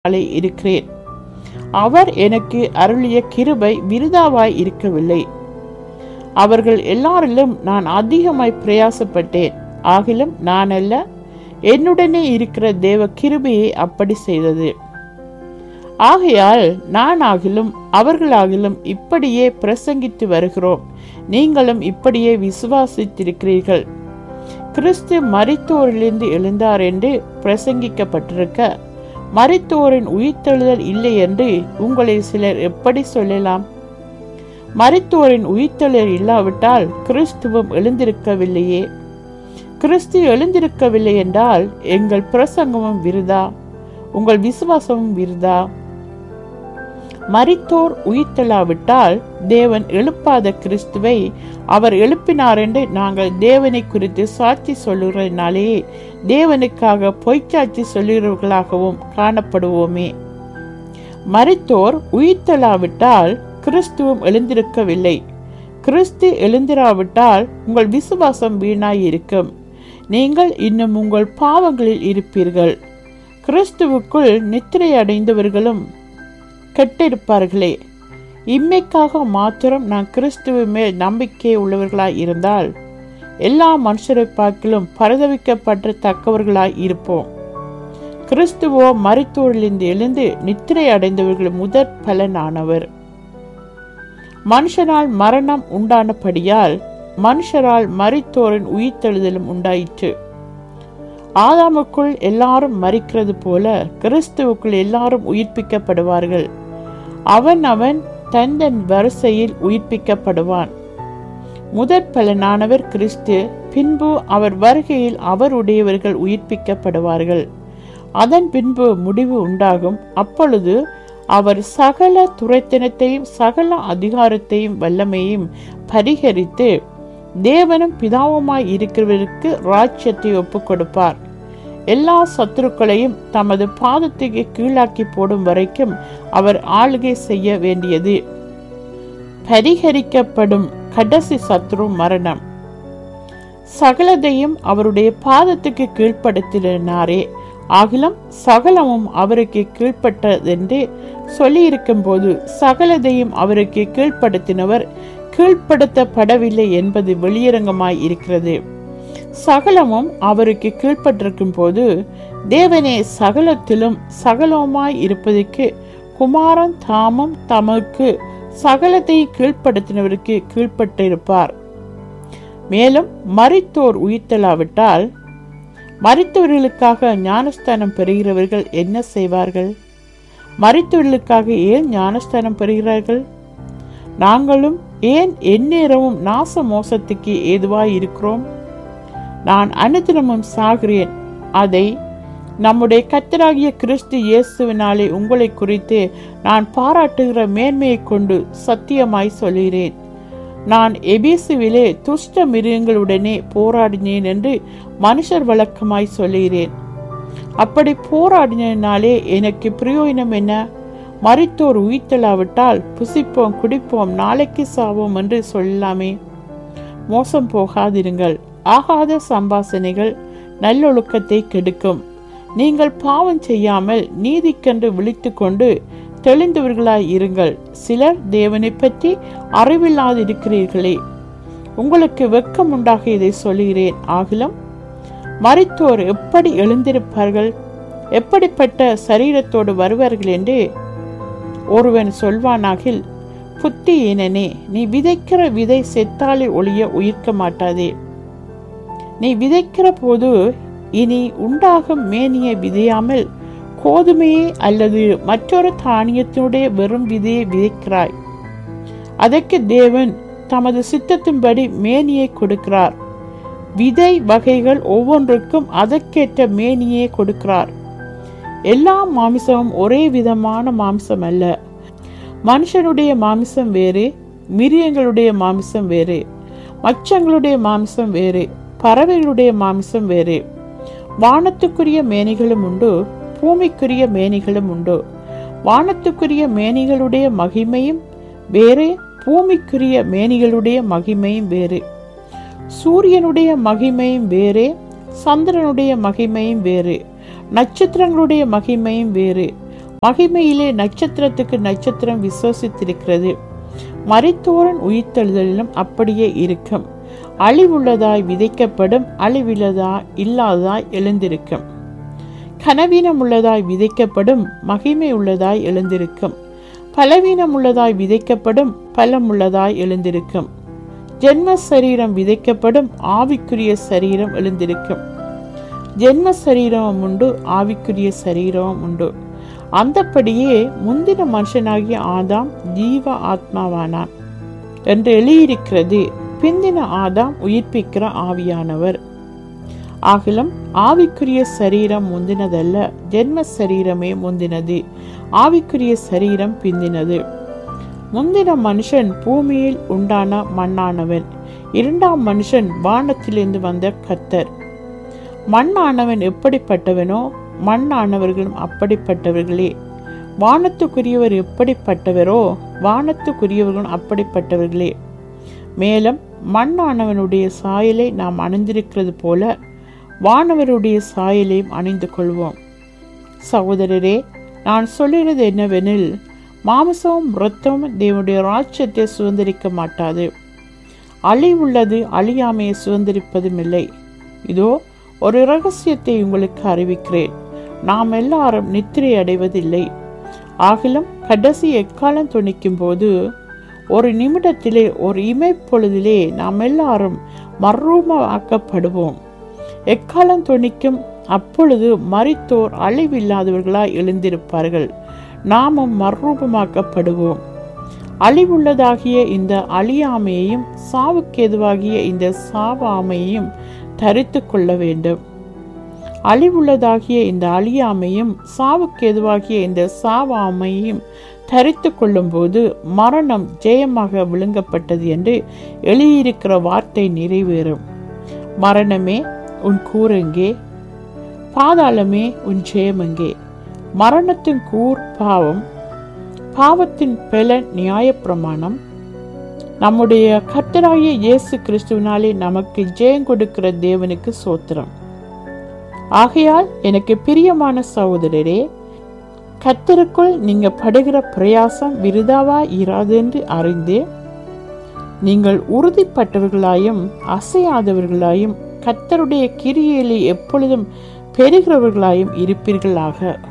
நாளை இருக்கிறேன் அவர் எனக்கு அருளிய கிருபை விருதாவாய் இருக்கவில்லை அவர்கள் எல்லாரிலும் நான் அதிகமாய் பிரயாசப்பட்டேன் ஆகிலும் நான் அல்ல என்னுடனே இருக்கிற தேவ கிருபையை அப்படி செய்தது ஆகையால் நானாகிலும் அவர்களாகிலும் இப்படியே பிரசங்கித்து வருகிறோம் நீங்களும் இப்படியே விசுவாசித்திருக்கிறீர்கள் கிறிஸ்து மரித்தோரிலிருந்து எழுந்தார் என்று பிரசங்கிக்கப்பட்டிருக்க மரித்தோரின் உயிர்த்தெழுதல் இல்லை என்று உங்களை சிலர் எப்படி சொல்லலாம் மரித்தோரின் உயிர்த்தெழுதல் இல்லாவிட்டால் கிறிஸ்துவும் எழுந்திருக்கவில்லையே கிறிஸ்து எழுந்திருக்கவில்லை என்றால் எங்கள் பிரசங்கமும் விருதா உங்கள் விசுவாசமும் விருதா மரித்தோர் உயிர்த்தெழாவிட்டால் தேவன் எழுப்பாத கிறிஸ்துவை அவர் எழுப்பினார் என்று நாங்கள் தேவனை குறித்து சாட்சி சொல்லுகிறதுனாலே தேவனுக்காக பொய்ச்சாட்சி சொல்லுகிறவர்களாகவும் காணப்படுவோமே மரித்தோர் உயிர்த்தெழாவிட்டால் கிறிஸ்துவும் எழுந்திருக்கவில்லை கிறிஸ்து எழுந்திராவிட்டால் உங்கள் விசுவாசம் வீணாய் இருக்கும் நீங்கள் இன்னும் உங்கள் பாவங்களில் இருப்பீர்கள் கிறிஸ்துவுக்குள் நித்திரை அடைந்தவர்களும் கெட்டிருப்பார்களே இம்மைக்காக மாத்திரம் நான் கிறிஸ்துவ மேல் நம்பிக்கை உள்ளவர்களாய் இருந்தால் எல்லா மனுஷரை பார்க்கிலும் பரிதவிக்கப்பட்ட தக்கவர்களாய் இருப்போம் கிறிஸ்துவோ மரித்தோரிலிருந்து எழுந்து நித்திரை அடைந்தவர்கள் முதற் பலனானவர் மனுஷனால் மரணம் உண்டானபடியால் மனுஷரால் மரித்தோரின் உயிர்த்தெழுதலும் உண்டாயிற்று ஆதாமுக்குள் எல்லாரும் மறிக்கிறது போல கிறிஸ்துவுக்குள் எல்லாரும் உயிர்ப்பிக்கப்படுவார்கள் அவன் அவன் தன் தன் வரிசையில் உயிர்ப்பிக்கப்படுவான் முதற் பலனானவர் கிறிஸ்து பின்பு அவர் வருகையில் அவருடையவர்கள் உயிர்ப்பிக்கப்படுவார்கள் அதன் பின்பு முடிவு உண்டாகும் அப்பொழுது அவர் சகல துரைத்தனத்தையும் சகல அதிகாரத்தையும் வல்லமையும் பரிகரித்து தேவனும் பிதாவுமாய் இருக்கிறவருக்கு ராஜ்யத்தை ஒப்புக் கொடுப்பார் எல்லா சத்துருக்களையும் தமது பாதத்துக்கு கீழாக்கி போடும் வரைக்கும் அவர் ஆளுகை செய்ய வேண்டியது பரிகரிக்கப்படும் கடைசி சத்ரு மரணம் சகலதையும் அவருடைய பாதத்துக்கு கீழ்ப்படுத்தினாரே ஆகிலும் சகலமும் அவருக்கு கீழ்ப்பட்டதென்று சொல்லியிருக்கும் போது சகலதையும் அவருக்கு கீழ்ப்படுத்தினவர் கீழ்ப்படுத்தப்படவில்லை என்பது வெளியரங்கமாய் இருக்கிறது சகலமும் அவருக்கு கீழ்ப்பட்டிருக்கும் போது தேவனே சகலத்திலும் சகலமாய் இருப்பதற்கு குமாரன் தாமும் தமக்கு சகலத்தை கீழ்ப்படுத்தினவருக்கு கீழ்ப்பட்டிருப்பார் மேலும் மறித்தோர் உயிர்த்தலாவிட்டால் மறித்தவர்களுக்காக ஞானஸ்தானம் பெறுகிறவர்கள் என்ன செய்வார்கள் மறித்தவர்களுக்காக ஏன் ஞானஸ்தானம் பெறுகிறார்கள் நாங்களும் ஏன் எந்நேரமும் நாச மோசத்துக்கு ஏதுவாய் இருக்கிறோம் நான் அனுதினமும் சாகிறேன் அதை நம்முடைய கத்தராகிய கிறிஸ்து இயேசுவினாலே உங்களை குறித்து நான் பாராட்டுகிற மேன்மையை கொண்டு சத்தியமாய் சொல்கிறேன் நான் எபேசுவிலே துஷ்ட மிருகங்களுடனே போராடினேன் என்று மனுஷர் வழக்கமாய் சொல்லுகிறேன் அப்படி போராடினாலே எனக்கு பிரயோஜனம் என்ன மறித்தோர் உயிர்த்தலாவிட்டால் புசிப்போம் குடிப்போம் நாளைக்கு சாவோம் என்று சொல்லலாமே மோசம் போகாதிருங்கள் ஆகாத சம்பாசனைகள் நல்லொழுக்கத்தை கெடுக்கும் நீங்கள் பாவம் செய்யாமல் நீதிக்கென்று விழித்து கொண்டு தெளிந்தவர்களாய் இருங்கள் சிலர் தேவனை பற்றி அறிவில்லாதிருக்கிறீர்களே உங்களுக்கு வெக்கம் உண்டாக இதை சொல்கிறேன் ஆகிலும் மறித்தோர் எப்படி எழுந்திருப்பார்கள் எப்படிப்பட்ட சரீரத்தோடு வருவார்கள் என்று ஒருவன் சொல்வானாகில் புத்தியினனே நீ விதைக்கிற விதை செத்தாலே ஒளிய உயிர்க்க மாட்டாதே நீ விதைக்கிற போது இனி உண்டாகும் மேனியை விதையாமல் கோதுமையே அல்லது மற்றொரு தானியத்தினுடைய வெறும் விதையை விதைக்கிறாய் அதற்கு தேவன் தமது சித்தத்தின்படி மேனியை கொடுக்கிறார் விதை வகைகள் ஒவ்வொன்றுக்கும் அதற்கேற்ற மேனியே கொடுக்கிறார் எல்லா மாமிசமும் ஒரே விதமான மாமிசம் அல்ல மனுஷனுடைய மாமிசம் வேறு மிருகங்களுடைய மாமிசம் வேறு மச்சங்களுடைய மாமிசம் வேறு பறவைகளுடைய மாமிசம் வேறு வானத்துக்குரிய மேனிகளும் உண்டு பூமிக்குரிய மேனிகளும் உண்டு வானத்துக்குரிய மேனிகளுடைய மகிமையும் வேறு பூமிக்குரிய மேனிகளுடைய மகிமையும் வேறு சூரியனுடைய மகிமையும் வேறே சந்திரனுடைய மகிமையும் வேறு நட்சத்திரங்களுடைய மகிமையும் வேறு மகிமையிலே நட்சத்திரத்துக்கு நட்சத்திரம் விசுவசித்திருக்கிறது மரித்தோரன் உயிர்த்தெழுதலிலும் அப்படியே இருக்கும் அழிவுள்ளதாய் விதைக்கப்படும் அழிவில்லதாய் இல்லாததாய் எழுந்திருக்கும் கனவீனம் உள்ளதாய் விதைக்கப்படும் மகிமை உள்ளதாய் எழுந்திருக்கும் பலவீனம் உள்ளதாய் விதைக்கப்படும் பலம் உள்ளதாய் எழுந்திருக்கும் ஜென்ம சரீரம் விதைக்கப்படும் ஆவிக்குரிய சரீரம் எழுந்திருக்கும் ஜென்ம சரீரமும் உண்டு ஆவிக்குரிய சரீரமும் உண்டு அந்தப்படியே முந்தின மனுஷனாகிய ஆதாம் ஜீவ ஆத்மாவானான் என்று எழுதியிருக்கிறது பிந்தின ஆதாம் உயிர்ப்பிக்கிற ஆவியானவர் ஆகிலும் ஆவிக்குரிய சரீரம் முந்தினதல்ல ஜென்ம சரீரமே முந்தினது ஆவிக்குரிய சரீரம் பிந்தினது முந்தின மனுஷன் பூமியில் உண்டான மண்ணானவன் இரண்டாம் மனுஷன் வானத்திலிருந்து வந்த கத்தர் மண்ணானவன் எப்படிப்பட்டவனோ மண்ணானவர்களும் அப்படிப்பட்டவர்களே வானத்துக்குரியவர் எப்படிப்பட்டவரோ வானத்துக்குரியவர்களும் அப்படிப்பட்டவர்களே மேலும் மண்ணானவனுடைய சாயலை நாம் அணிந்திருக்கிறது போல வானவருடைய சாயலையும் அணிந்து கொள்வோம் சகோதரரே நான் சொல்லுகிறது என்னவெனில் மாமிசமும் இரத்தமும் தேவனுடைய ராஜ்யத்தை சுதந்திரிக்க மாட்டாது அழிவுள்ளது அழியாமையை சுதந்திரிப்பதும் இல்லை இதோ ஒரு ரகசியத்தை உங்களுக்கு அறிவிக்கிறேன் நாம் எல்லாரும் நித்திரை அடைவதில்லை ஆகிலும் கடைசி எக்காலம் துணிக்கும் போது ஒரு நிமிடத்திலே ஒரு இமைப்பொழுதிலே நாம் எல்லாரும் மர்ரூபமாக்கப்படுவோம் எக்காலம் துணிக்கும் அப்பொழுது மரித்தோர் அழிவில்லாதவர்களாய் எழுந்திருப்பார்கள் நாமும் மர்ரூபமாக்கப்படுவோம் அழிவுள்ளதாகிய இந்த அழியாமையையும் சாவுக்கேதுவாகிய இந்த சாவாமையையும் தரித்து கொள்ள வேண்டும் அழிவுள்ளதாகிய இந்த அழியாமையும் சாவுக்கேதுவாகிய இந்த சாவாமையையும் தரித்து கொள்ளும்போது மரணம் ஜெயமாக விழுங்கப்பட்டது என்று எழுதியிருக்கிற வார்த்தை நிறைவேறும் மரணமே உன் கூரெங்கே பாதாளமே உன் ஜெயமெங்கே மரணத்தின் கூர் பாவம் பாவத்தின் பெலன் நியாயப்பிரமாணம் நம்முடைய கர்த்தராகிய இயேசு கிறிஸ்துவினாலே நமக்கு ஜெயம் கொடுக்கிற தேவனுக்கு சோத்திரம் ஆகையால் எனக்கு பிரியமான சகோதரரே கத்தருக்குள் நீங்க படுகிற பிரயாசம் விருதாவா இராது என்று அறிந்து நீங்கள் உறுதிப்பட்டவர்களாயும் அசையாதவர்களாயும் கத்தருடைய கிரியையிலே எப்பொழுதும் பெறுகிறவர்களாயும் இருப்பீர்களாக